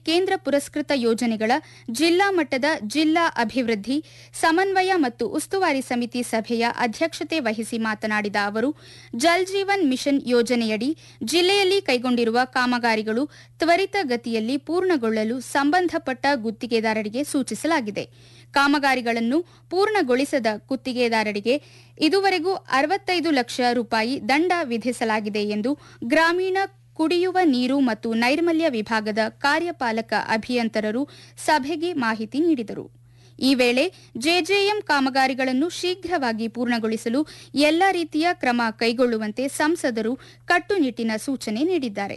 ಕೇಂದ್ರ ಪುರಸ್ಕೃತ ಯೋಜನೆಗಳ ಜಿಲ್ಲಾ ಮಟ್ಟದ ಜಿಲ್ಲಾ ಅಭಿವೃದ್ಧಿ ಸಮನ್ವಯ ಮತ್ತು ಉಸ್ತುವಾರಿ ಸಮಿತಿ ಸಭೆಯ ಅಧ್ಯಕ್ಷತೆ ವಹಿಸಿ ಮಾತನಾಡಿದ ಅವರು ಜಲ್ ಜೀವನ್ ಮಿಷನ್ ಯೋಜನೆಯಡಿ ಜಿಲ್ಲೆಯಲ್ಲಿ ಕೈಗೊಂಡಿರುವ ಕಾಮಗಾರಿಗಳು ತ್ವರಿತಗತಿಯಲ್ಲಿ ಪೂರ್ಣಗೊಳ್ಳಲು ಸಂಬಂಧಪಟ್ಟ ಗುತ್ತಿಗೆದಾರರಿಗೆ ಸೂಚಿಸಲಾಗಿದೆ ಕಾಮಗಾರಿಗಳನ್ನು ಪೂರ್ಣಗೊಳಿಸದ ಗುತ್ತಿಗೆದಾರರಿಗೆ ಇದುವರೆಗೂ ಅರವತ್ತೈದು ಲಕ್ಷ ರೂಪಾಯಿ ದಂಡ ವಿಧಿಸಲಾಗಿದೆ ಎಂದು ಗ್ರಾಮೀಣ ಕುಡಿಯುವ ನೀರು ಮತ್ತು ನೈರ್ಮಲ್ಯ ವಿಭಾಗದ ಕಾರ್ಯಪಾಲಕ ಅಭಿಯಂತರರು ಸಭೆಗೆ ಮಾಹಿತಿ ನೀಡಿದರು ಈ ವೇಳೆ ಜೆಜೆಎಂ ಕಾಮಗಾರಿಗಳನ್ನು ಶೀಘ್ರವಾಗಿ ಪೂರ್ಣಗೊಳಿಸಲು ಎಲ್ಲ ರೀತಿಯ ಕ್ರಮ ಕೈಗೊಳ್ಳುವಂತೆ ಸಂಸದರು ಕಟ್ಟುನಿಟ್ಟಿನ ಸೂಚನೆ ನೀಡಿದ್ದಾರೆ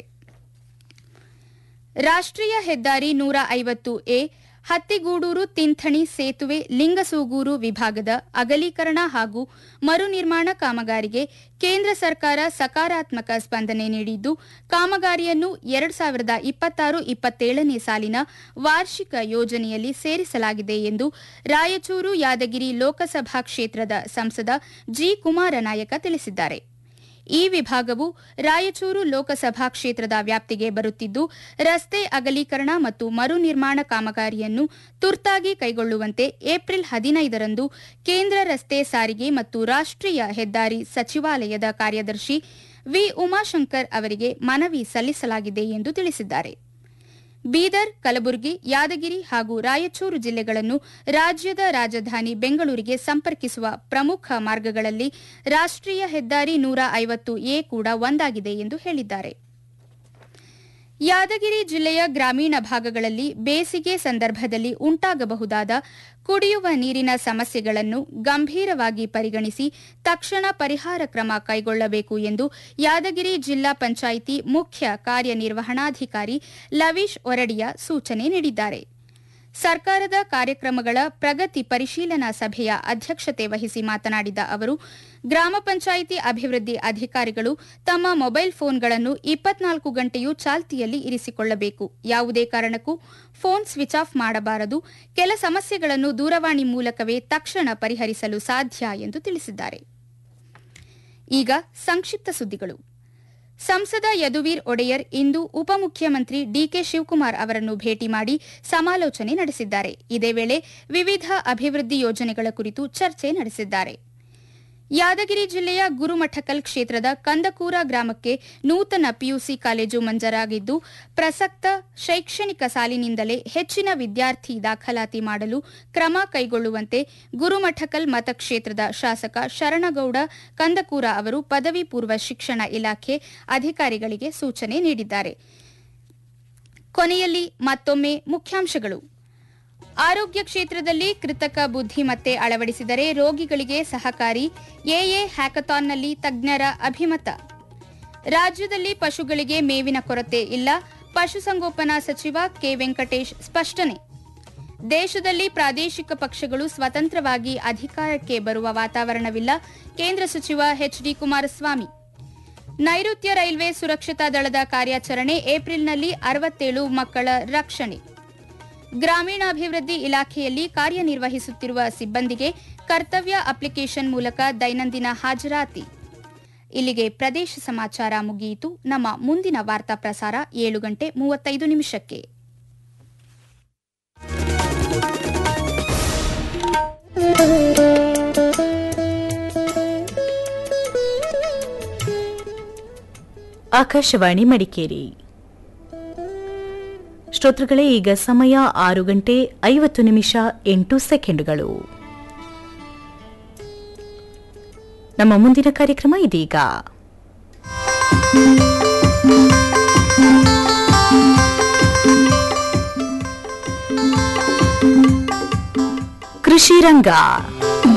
ರಾಷ್ಟ್ರೀಯ ಹೆದ್ದಾರಿ ನೂರ ಐವತ್ತು ಎ ಹತ್ತಿಗೂಡೂರು ತಿಂಥಣಿ ಸೇತುವೆ ಲಿಂಗಸೂಗೂರು ವಿಭಾಗದ ಅಗಲೀಕರಣ ಹಾಗೂ ಮರು ನಿರ್ಮಾಣ ಕಾಮಗಾರಿಗೆ ಕೇಂದ್ರ ಸರ್ಕಾರ ಸಕಾರಾತ್ಮಕ ಸ್ಪಂದನೆ ನೀಡಿದ್ದು ಕಾಮಗಾರಿಯನ್ನು ಎರಡು ಸಾವಿರದ ಇಪ್ಪತ್ತಾರು ಇಪ್ಪತ್ತೇಳನೇ ಸಾಲಿನ ವಾರ್ಷಿಕ ಯೋಜನೆಯಲ್ಲಿ ಸೇರಿಸಲಾಗಿದೆ ಎಂದು ರಾಯಚೂರು ಯಾದಗಿರಿ ಲೋಕಸಭಾ ಕ್ಷೇತ್ರದ ಸಂಸದ ಜಿ ಕುಮಾರನಾಯಕ ತಿಳಿಸಿದ್ದಾರೆ ಈ ವಿಭಾಗವು ರಾಯಚೂರು ಲೋಕಸಭಾ ಕ್ಷೇತ್ರದ ವ್ಯಾಪ್ತಿಗೆ ಬರುತ್ತಿದ್ದು ರಸ್ತೆ ಅಗಲೀಕರಣ ಮತ್ತು ಮರು ನಿರ್ಮಾಣ ಕಾಮಗಾರಿಯನ್ನು ತುರ್ತಾಗಿ ಕೈಗೊಳ್ಳುವಂತೆ ಏಪ್ರಿಲ್ ಹದಿನೈದರಂದು ಕೇಂದ್ರ ರಸ್ತೆ ಸಾರಿಗೆ ಮತ್ತು ರಾಷ್ಟ್ರೀಯ ಹೆದ್ದಾರಿ ಸಚಿವಾಲಯದ ಕಾರ್ಯದರ್ಶಿ ವಿ ಉಮಾಶಂಕರ್ ಅವರಿಗೆ ಮನವಿ ಸಲ್ಲಿಸಲಾಗಿದೆ ಎಂದು ತಿಳಿಸಿದ್ದಾರೆ ಬೀದರ್ ಕಲಬುರಗಿ ಯಾದಗಿರಿ ಹಾಗೂ ರಾಯಚೂರು ಜಿಲ್ಲೆಗಳನ್ನು ರಾಜ್ಯದ ರಾಜಧಾನಿ ಬೆಂಗಳೂರಿಗೆ ಸಂಪರ್ಕಿಸುವ ಪ್ರಮುಖ ಮಾರ್ಗಗಳಲ್ಲಿ ರಾಷ್ಟ್ರೀಯ ಹೆದ್ದಾರಿ ನೂರ ಐವತ್ತು ಎ ಕೂಡ ಒಂದಾಗಿದೆ ಎಂದು ಹೇಳಿದ್ದಾರೆ ಯಾದಗಿರಿ ಜಿಲ್ಲೆಯ ಗ್ರಾಮೀಣ ಭಾಗಗಳಲ್ಲಿ ಬೇಸಿಗೆ ಸಂದರ್ಭದಲ್ಲಿ ಉಂಟಾಗಬಹುದಾದ ಕುಡಿಯುವ ನೀರಿನ ಸಮಸ್ಯೆಗಳನ್ನು ಗಂಭೀರವಾಗಿ ಪರಿಗಣಿಸಿ ತಕ್ಷಣ ಪರಿಹಾರ ಕ್ರಮ ಕೈಗೊಳ್ಳಬೇಕು ಎಂದು ಯಾದಗಿರಿ ಜಿಲ್ಲಾ ಪಂಚಾಯಿತಿ ಮುಖ್ಯ ಕಾರ್ಯನಿರ್ವಹಣಾಧಿಕಾರಿ ಲವೀಶ್ ಒರಡಿಯ ಸೂಚನೆ ನೀಡಿದ್ದಾರೆ ಸರ್ಕಾರದ ಕಾರ್ಯಕ್ರಮಗಳ ಪ್ರಗತಿ ಪರಿಶೀಲನಾ ಸಭೆಯ ಅಧ್ಯಕ್ಷತೆ ವಹಿಸಿ ಮಾತನಾಡಿದ ಅವರು ಗ್ರಾಮ ಪಂಚಾಯಿತಿ ಅಭಿವೃದ್ಧಿ ಅಧಿಕಾರಿಗಳು ತಮ್ಮ ಮೊಬೈಲ್ ಫೋನ್ಗಳನ್ನು ಇಪ್ಪತ್ನಾಲ್ಕು ಗಂಟೆಯೂ ಚಾಲ್ತಿಯಲ್ಲಿ ಇರಿಸಿಕೊಳ್ಳಬೇಕು ಯಾವುದೇ ಕಾರಣಕ್ಕೂ ಫೋನ್ ಸ್ವಿಚ್ ಆಫ್ ಮಾಡಬಾರದು ಕೆಲ ಸಮಸ್ಯೆಗಳನ್ನು ದೂರವಾಣಿ ಮೂಲಕವೇ ತಕ್ಷಣ ಪರಿಹರಿಸಲು ಸಾಧ್ಯ ಎಂದು ತಿಳಿಸಿದ್ದಾರೆ ಈಗ ಸಂಕ್ಷಿಪ್ತ ಸುದ್ದಿಗಳು ಸಂಸದ ಯದುವೀರ್ ಒಡೆಯರ್ ಇಂದು ಉಪಮುಖ್ಯಮಂತ್ರಿ ಡಿಕೆ ಶಿವಕುಮಾರ್ ಅವರನ್ನು ಭೇಟಿ ಮಾಡಿ ಸಮಾಲೋಚನೆ ನಡೆಸಿದ್ದಾರೆ ಇದೇ ವೇಳೆ ವಿವಿಧ ಅಭಿವೃದ್ಧಿ ಯೋಜನೆಗಳ ಕುರಿತು ಚರ್ಚೆ ನಡೆಸಿದ್ದಾರೆ ಯಾದಗಿರಿ ಜಿಲ್ಲೆಯ ಗುರುಮಠಕಲ್ ಕ್ಷೇತ್ರದ ಕಂದಕೂರ ಗ್ರಾಮಕ್ಕೆ ನೂತನ ಪಿಯುಸಿ ಕಾಲೇಜು ಮಂಜೂರಾಗಿದ್ದು ಪ್ರಸಕ್ತ ಶೈಕ್ಷಣಿಕ ಸಾಲಿನಿಂದಲೇ ಹೆಚ್ಚಿನ ವಿದ್ಯಾರ್ಥಿ ದಾಖಲಾತಿ ಮಾಡಲು ಕ್ರಮ ಕೈಗೊಳ್ಳುವಂತೆ ಗುರುಮಠಕಲ್ ಮತಕ್ಷೇತ್ರದ ಶಾಸಕ ಶರಣಗೌಡ ಕಂದಕೂರ ಅವರು ಪದವಿ ಪೂರ್ವ ಶಿಕ್ಷಣ ಇಲಾಖೆ ಅಧಿಕಾರಿಗಳಿಗೆ ಸೂಚನೆ ನೀಡಿದ್ದಾರೆ ಕೊನೆಯಲ್ಲಿ ಮತ್ತೊಮ್ಮೆ ಮುಖ್ಯಾಂಶಗಳು ಆರೋಗ್ಯ ಕ್ಷೇತ್ರದಲ್ಲಿ ಕೃತಕ ಬುದ್ಧಿಮತ್ತೆ ಅಳವಡಿಸಿದರೆ ರೋಗಿಗಳಿಗೆ ಸಹಕಾರಿ ಎಎ ಹ್ಯಾಕಥಾನ್ನಲ್ಲಿ ತಜ್ಞರ ಅಭಿಮತ ರಾಜ್ಯದಲ್ಲಿ ಪಶುಗಳಿಗೆ ಮೇವಿನ ಕೊರತೆ ಇಲ್ಲ ಪಶುಸಂಗೋಪನಾ ಸಚಿವ ಕೆ ವೆಂಕಟೇಶ್ ಸ್ಪಷ್ಟನೆ ದೇಶದಲ್ಲಿ ಪ್ರಾದೇಶಿಕ ಪಕ್ಷಗಳು ಸ್ವತಂತ್ರವಾಗಿ ಅಧಿಕಾರಕ್ಕೆ ಬರುವ ವಾತಾವರಣವಿಲ್ಲ ಕೇಂದ್ರ ಸಚಿವ ಎಚ್ಡಿ ಕುಮಾರಸ್ವಾಮಿ ನೈಋತ್ಯ ರೈಲ್ವೆ ಸುರಕ್ಷತಾ ದಳದ ಕಾರ್ಯಾಚರಣೆ ಏಪ್ರಿಲ್ನಲ್ಲಿ ಅರವತ್ತೇಳು ಮಕ್ಕಳ ರಕ್ಷಣೆ ಗ್ರಾಮೀಣಾಭಿವೃದ್ಧಿ ಇಲಾಖೆಯಲ್ಲಿ ಕಾರ್ಯನಿರ್ವಹಿಸುತ್ತಿರುವ ಸಿಬ್ಬಂದಿಗೆ ಕರ್ತವ್ಯ ಅಪ್ಲಿಕೇಶನ್ ಮೂಲಕ ದೈನಂದಿನ ಹಾಜರಾತಿ ಇಲ್ಲಿಗೆ ಪ್ರದೇಶ ಸಮಾಚಾರ ಮುಗಿಯಿತು ನಮ್ಮ ಮುಂದಿನ ವಾರ್ತಾ ಪ್ರಸಾರ ಏಳು ಗಂಟೆ ಮೂವತ್ತೈದು ನಿಮಿಷಕ್ಕೆ ಆಕಾಶವಾಣಿ ಮಡಿಕೇರಿ ಶ್ರೋತೃಗಳೇ ಈಗ ಸಮಯ ಆರು ಗಂಟೆ ಐವತ್ತು ನಿಮಿಷ ಎಂಟು ಸೆಕೆಂಡುಗಳು ನಮ್ಮ ಮುಂದಿನ ಕಾರ್ಯಕ್ರಮ ಇದೀಗ ಕೃಷಿ ರಂಗ